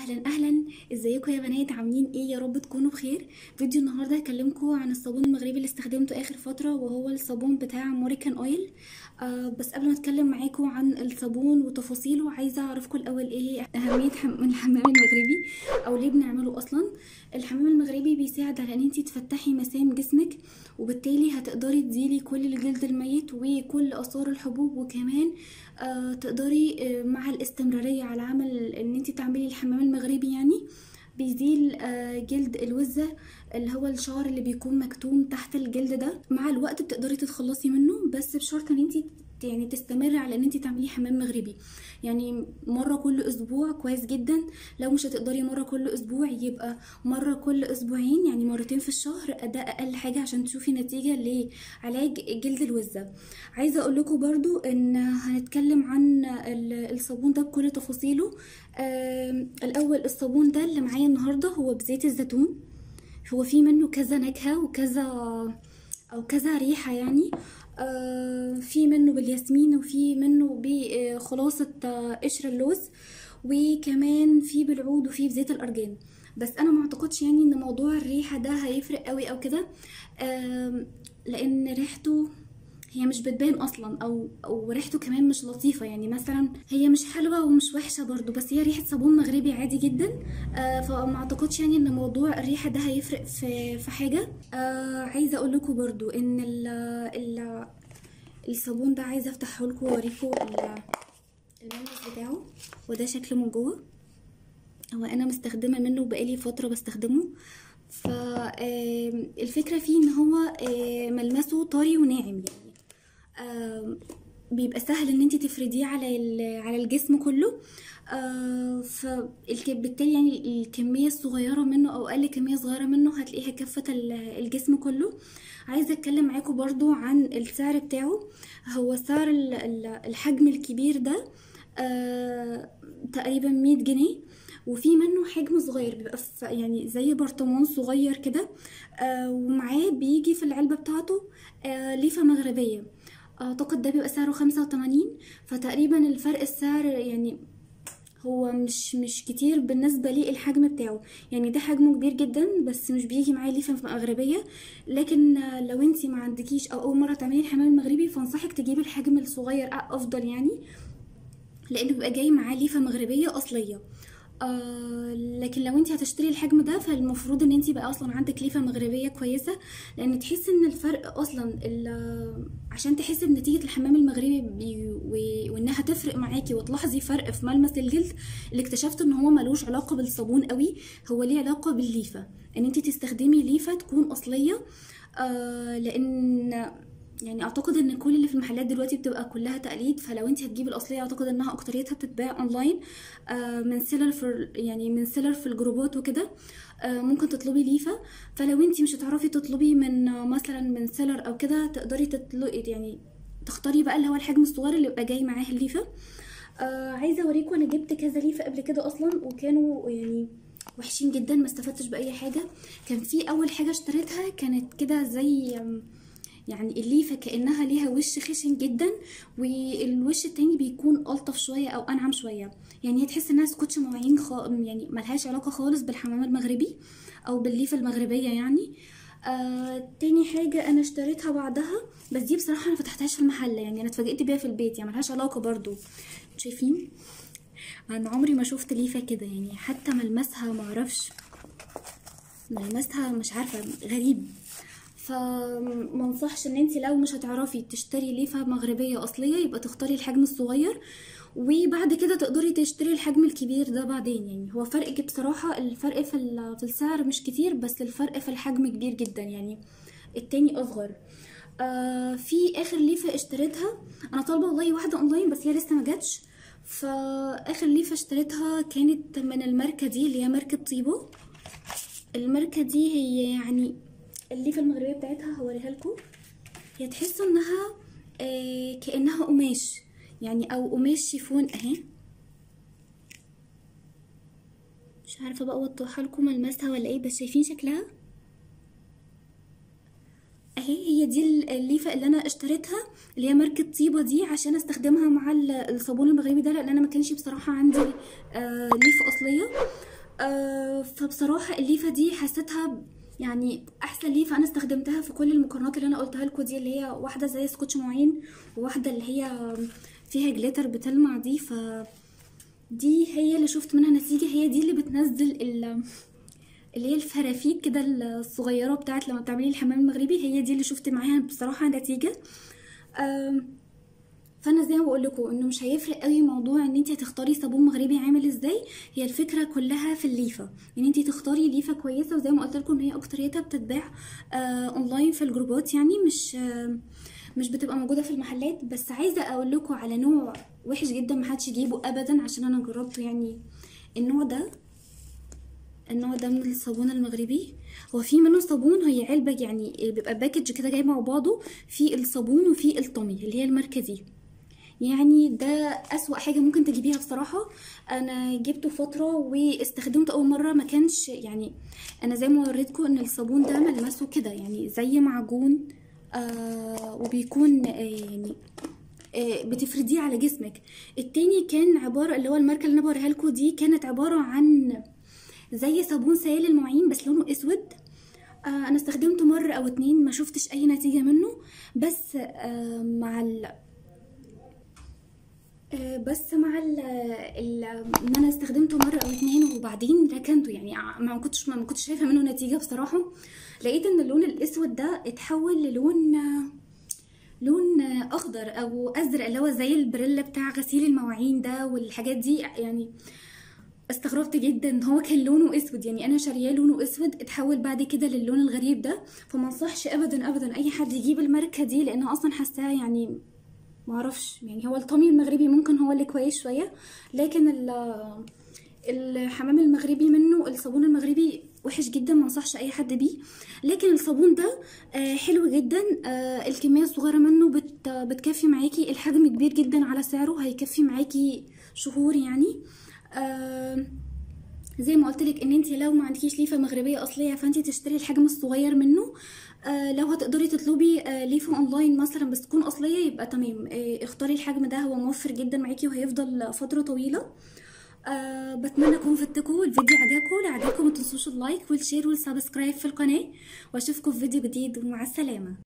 اهلا اهلا ازيكم يا بنات عاملين ايه يا رب تكونوا بخير فيديو النهارده هكلمكم عن الصابون المغربي اللي استخدمته اخر فتره وهو الصابون بتاع موريكان اويل آه بس قبل ما اتكلم معاكم عن الصابون وتفاصيله عايزه اعرفكم الاول ايه هي اهميه حم... الحمام المغربي او ليه بنعمله اصلا الحمام المغربي بيساعد على ان انت تفتحي مسام جسمك وبالتالي هتقدري تزيلي كل الجلد الميت وكل اثار الحبوب وكمان آه تقدري آه مع الاستمراريه على عمل ان انت تعملي الحمام المغربي يعني بيزيل آه جلد الوزة اللي هو الشعر اللي بيكون مكتوم تحت الجلد ده مع الوقت بتقدري تتخلصي منه بس بشرط ان انت يعني تستمري على ان انت تعملي حمام مغربي يعني مره كل اسبوع كويس جدا لو مش هتقدري مره كل اسبوع يبقى مره كل اسبوعين يعني مرتين في الشهر ده اقل حاجه عشان تشوفي نتيجه لعلاج جلد الوزه عايزه اقول لكم برضو ان هنتكلم عن الصابون ده بكل تفاصيله آه الاول الصابون ده اللي معايا النهارده هو بزيت الزيتون هو في منه كذا نكهه وكذا او كذا ريحه يعني آه في منه بالياسمين وفي منه بخلاصة آه قشر اللوز وكمان في بالعود وفي بزيت الأرجان بس أنا معتقدش يعني إن موضوع الريحة ده هيفرق قوي أو كده آه لأن ريحته هي مش بتبان اصلا او او ريحته كمان مش لطيفه يعني مثلا هي مش حلوه ومش وحشه برضو بس هي ريحه صابون مغربي عادي جدا آه فما اعتقدش يعني ان موضوع الريحه ده هيفرق في في حاجه آه عايزه اقول لكم برضو ان ال ال الصابون ده عايزه افتحه لكم واوريكم الملمس بتاعه وده شكله من جوه هو انا مستخدمه منه بقالي فتره بستخدمه فالفكره فيه ان هو ملمسه طري وناعم يعني آه بيبقى سهل ان انت تفرديه على على الجسم كله آه فبالتالي يعني الكميه الصغيره منه او اقل كميه صغيره منه هتلاقيها كفت الجسم كله عايزه اتكلم معاكم برضو عن السعر بتاعه هو سعر الحجم الكبير ده آه تقريبا 100 جنيه وفي منه حجم صغير بيبقى يعني زي برطمان صغير كده آه ومعاه بيجي في العلبه بتاعته آه ليفه مغربيه اعتقد ده بيبقى سعره خمسة وتمانين فتقريبا الفرق السعر يعني هو مش مش كتير بالنسبه للحجم بتاعه يعني ده حجمه كبير جدا بس مش بيجي معاه ليفه مغربيه لكن لو انت ما عندكيش او اول مره تعملي الحمام المغربي فانصحك تجيبي الحجم الصغير افضل يعني لانه بيبقى جاي معاه ليفه مغربيه اصليه آه لكن لو انت هتشتري الحجم ده فالمفروض ان انت بقى اصلا عندك ليفه مغربيه كويسه لان تحس ان الفرق اصلا عشان تحسي بنتيجه الحمام المغربي وانها تفرق معاكي وتلاحظي فرق في ملمس الجلد اللي اكتشفت ان هو ملوش علاقه بالصابون قوي هو ليه علاقه بالليفه ان انت تستخدمي ليفه تكون اصليه آه لان يعني اعتقد ان كل اللي في المحلات دلوقتي بتبقى كلها تقليد فلو انت هتجيبي الاصليه اعتقد انها اكتريتها بتتباع اونلاين آه من سيلر في يعني من سيلر في الجروبات وكده آه ممكن تطلبي ليفه فلو انت مش هتعرفي تطلبي من مثلا من سيلر او كده تقدري تطلقي يعني تختاري بقى اللي هو الحجم الصغير اللي يبقى جاي معاه الليفه آه عايزه اوريكم انا جبت كذا ليفه قبل كده اصلا وكانوا يعني وحشين جدا ما استفدتش باي حاجه كان في اول حاجه اشتريتها كانت كده زي يعني الليفة كأنها ليها وش خشن جدا والوش التاني بيكون ألطف شوية أو أنعم شوية يعني هتحس إنها سكوتش مواعين خ... يعني ملهاش علاقة خالص بالحمام المغربي أو بالليفة المغربية يعني آه تاني حاجة أنا اشتريتها بعدها بس دي بصراحة أنا فتحتهاش في المحل يعني أنا اتفاجئت بيها في البيت يعني ملهاش علاقة برضو شايفين أنا عمري ما شفت ليفة كده يعني حتى ملمسها معرفش ملمسها مش عارفة غريب فمنصحش ان انت لو مش هتعرفي تشتري ليفه مغربيه اصليه يبقى تختاري الحجم الصغير وبعد كده تقدري تشتري الحجم الكبير ده بعدين يعني هو فرق بصراحه الفرق في في السعر مش كتير بس الفرق في الحجم كبير جدا يعني التاني اصغر آه في اخر ليفه اشتريتها انا طالبه والله واحده اونلاين بس هي لسه ما جاتش فاخر ليفه اشتريتها كانت من الماركه دي اللي هي ماركه طيبو الماركه دي هي يعني الليفه المغربيه بتاعتها هوريها لكم هي تحسوا انها آه كانها قماش يعني او قماش شيفون اهي مش عارفه بقى اوضحها لكم ملمسها ولا ايه بس شايفين شكلها اهي هي دي الليفه اللي انا اشتريتها اللي هي ماركه طيبه دي عشان استخدمها مع الصابون المغربي ده لان انا ما كانش بصراحه عندي آه ليفه اصليه آه فبصراحه الليفه دي حسيتها يعني احسن ليفه انا استخدمتها في كل المقارنات اللي انا قلتها لكم دي اللي هي واحده زي سكوتش معين وواحده اللي هي فيها جليتر بتلمع دي ف دي هي اللي شفت منها نتيجه هي دي اللي بتنزل ال اللي هي الفرافيك كده الصغيره بتاعت لما بتعملي الحمام المغربي هي دي اللي شفت معاها بصراحه نتيجه آم، فانا زي ما بقول لكم انه مش هيفرق قوي موضوع ان انت هتختاري صابون مغربي عامل ازاي هي الفكره كلها في الليفه ان انت تختاري ليفه كويسه وزي ما قلت لكم ان هي اكتريتها بتتباع آه اونلاين في الجروبات يعني مش آه مش بتبقى موجوده في المحلات بس عايزه اقول لكم على نوع وحش جدا محدش يجيبه ابدا عشان انا جربته يعني النوع ده النوع ده من الصابون المغربي هو في منه صابون هي علبة يعني بيبقى باكج كده جاي مع بعضه في الصابون وفي الطمي اللي هي الماركة دي يعني ده أسوأ حاجة ممكن تجيبيها بصراحة أنا جبته فترة واستخدمته أول مرة ما كانش يعني أنا زي ما وريتكم إن الصابون ده ملمسه كده يعني زي معجون آه وبيكون آه يعني آه، بتفرديه على جسمك التاني كان عبارة اللي هو الماركة اللي انا بوريها لكم دي كانت عبارة عن زي صابون سائل المواعين بس لونه اسود آه انا استخدمته مرة او اتنين ما شفتش اي نتيجة منه بس آه مع ال آه، بس مع ال ال- ان انا استخدمته مره او اتنين وبعدين ركنته يعني ع- ما كنتش ما كنتش شايفه منه نتيجه بصراحه لقيت ان اللون الاسود ده اتحول للون آه، لون آه، اخضر او ازرق اللي هو زي البريلا بتاع غسيل المواعين ده والحاجات دي يعني استغربت جدا ان هو كان لونه اسود يعني انا شارياه لونه اسود اتحول بعد كده للون الغريب ده فما انصحش ابدا ابدا اي حد يجيب الماركه دي لانها اصلا حاساها يعني معرفش يعني هو الطمي المغربي ممكن هو اللي كويس شويه لكن ال- الحمام المغربي منه الصابون المغربي وحش جدا ما انصحش اي حد بيه لكن الصابون ده آه، حلو جدا آه، الكميه الصغيره منه بت بتكفي معاكي الحجم كبير جدا على سعره هيكفي معاكي شهور يعني آه، زي ما قلت لك ان انت لو ما عندكيش ليفه مغربيه اصليه فانت تشتري الحجم الصغير منه آه لو هتقدري تطلبي آه ليفه اونلاين مثلا بس تكون اصليه يبقى تمام آه اختاري الحجم ده هو موفر جدا معاكي وهيفضل فتره طويله آه بتمنى اكون فدتكم الفيديو عجبكم لو عجبكم ما تنسوش اللايك والشير والسبسكرايب في القناه واشوفكم في فيديو جديد ومع السلامه